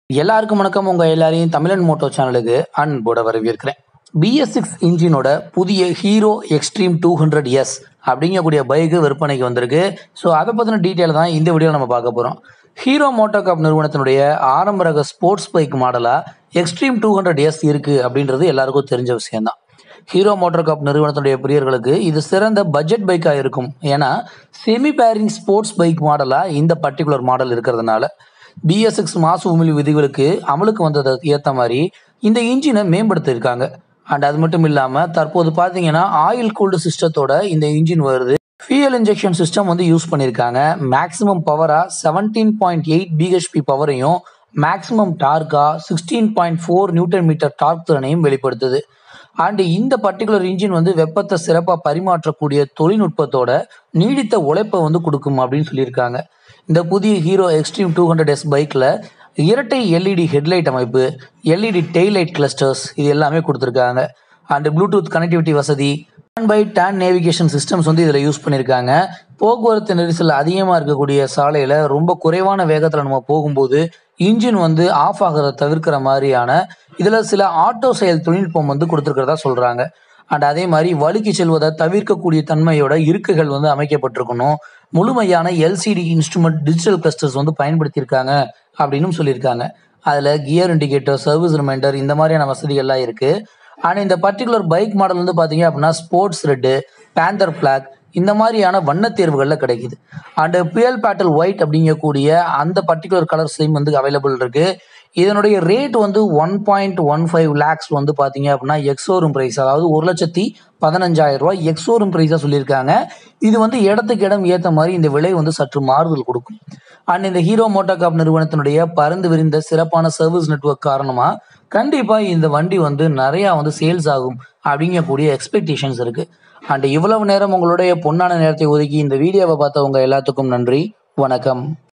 எல்லாருக்கும் வணக்கம் உங்க எல்லாரையும் தமிழன் மோட்டோ சேனலுக்கு அன்போட வரவேற்கிறேன் பிஎஸ் சிக்ஸ் இன்ஜினோட புதிய Hero Xtreme two hundred S அப்படிங்கக்கூடிய பைக்கு விற்பனைக்கு வந்திருக்கு ஸோ அதை பற்றின டீட்டெயில் தான் இந்த வீடியோவில் நம்ம பார்க்க போகிறோம் ஹீரோ மோட்டோ கப் நிறுவனத்தினுடைய ஆரம்ப ரக ஸ்போர்ட்ஸ் பைக் மாடலாக எக்ஸ்ட்ரீம் டூ ஹண்ட்ரட் எஸ் இருக்குது அப்படின்றது எல்லாருக்கும் தெரிஞ்ச விஷயம்தான் ஹீரோ மோட்டார் கப் நிறுவனத்துடைய பிரியர்களுக்கு இது சிறந்த பட்ஜெட் பைக்காக இருக்கும் ஏன்னா செமி பேரிங் ஸ்போர்ட்ஸ் பைக் மாடலாக இந்த பர்டிகுலர் மாடல் இருக்கிறதுனால பிஎஸ்எக்ஸ் மாசு உமிழ் விதிகளுக்கு அமலுக்கு வந்ததை ஏற்ற மாதிரி இந்த இன்ஜினை மேம்படுத்தியிருக்காங்க அண்ட் அது மட்டும் இல்லாமல் தற்போது பார்த்தீங்கன்னா ஆயில் கூல்டு சிஸ்டத்தோட இந்த இன்ஜின் வருது ஃபியூயல் இன்ஜெக்ஷன் சிஸ்டம் வந்து யூஸ் பண்ணியிருக்காங்க மேக்ஸிமம் பவராக செவன்டீன் பாயிண்ட் எயிட் பிஹெச்பி பவரையும் மேக்ஸிமம் டார்க்கா sixteen point four newton metre torque திறனையும் வெளிப்படுத்துது அண்ட் இந்த பர்டிகுலர் இன்ஜின் வந்து வெப்பத்தை சிறப்பாக பரிமாற்றக்கூடிய தொழில்நுட்பத்தோட நீடித்த உழைப்பை வந்து கொடுக்கும் அப்படின்னு சொல்லியிருக்காங்க இந்த புதிய Hero Xtreme two hundred S பைக்கில் இரட்டை எல்இடி ஹெட்லைட் அமைப்பு எல்இடி டெய்லைட் கிளஸ்டர்ஸ் இது எல்லாமே கொடுத்துருக்காங்க அண்ட் ப்ளூடூத் கனெக்டிவிட்டி வசதி turn by turn navigation systems வந்து இதில் யூஸ் பண்ணியிருக்காங்க போக்குவரத்து நெரிசல் அதிகமாக இருக்கக்கூடிய சாலையில் ரொம்ப குறைவான வேகத்தில் நம்ம போகும்போது இன்ஜின் வந்து ஆஃப் ஆகிறத தவிர்க்கிற மாதிரியான இதில் சில ஆட்டோ செயல் தொழில்நுட்பம் வந்து கொடுத்துருக்கிறதா சொல்கிறாங்க அண்ட் அதே மாதிரி வழுக்கி செல்வதை தவிர்க்கக்கூடிய தன்மையோட இருக்கைகள் வந்து அமைக்கப்பட்டிருக்கணும் முழுமையான எல்சிடி இன்ஸ்ட்ருமெண்ட் டிஜிட்டல் கிளஸ்டர்ஸ் வந்து பயன்படுத்தியிருக்காங்க அப்படின்னு சொல்லியிருக்காங்க அதில் கியர் இண்டிகேட்டர் சர்வீஸ் ரிமைண்டர் இந்த மாதிரியான வசதிகள்லாம் இருக்குது அண்ட் இந்த பர்டிகுலர் பைக் மாடல் வந்து பார்த்தீங்க அப்படின்னா ஸ்போர்ட்ஸ் ரெட்டு பேந்தர் பிளாக் இந்த மாதிரியான வண்ண தேர்வுகளில் கிடைக்குது அண்டு பியல் பேட்டல் ஒயிட் அப்படிங்கக்கூடிய அந்த பர்டிகுலர் கலர் சேம் வந்து அவைலபிள் இருக்கு இதனுடைய ரேட் வந்து one point one five lakhs வந்து பார்த்தீங்க அப்படின்னா எக்ஸோரூம் ப்ரைஸ் அதாவது ஒரு லட்சத்தி பதினஞ்சாயிரம் ரூபாய் எக்ஸோரூம் ப்ரைஸாக சொல்லியிருக்காங்க இது வந்து இடத்துக்கு இடம் ஏற்ற மாதிரி இந்த விலை வந்து சற்று மாறுதல் கொடுக்கும் அண்ட் இந்த ஹீரோ மோட்டோகாப் நிறுவனத்தினுடைய பறந்து விரிந்த சிறப்பான சர்வீஸ் நெட்வொர்க் காரணமாக கண்டிப்பாக இந்த வண்டி வந்து நிறையா வந்து சேல்ஸ் ஆகும் அப்படிங்கக்கூடிய எக்ஸ்பெக்டேஷன்ஸ் இருக்கு அண்ட் இவ்வளவு நேரம் உங்களுடைய பொன்னான நேரத்தை ஒதுக்கி இந்த வீடியோவை பார்த்தவங்க எல்லாத்துக்கும் நன்றி வணக்கம்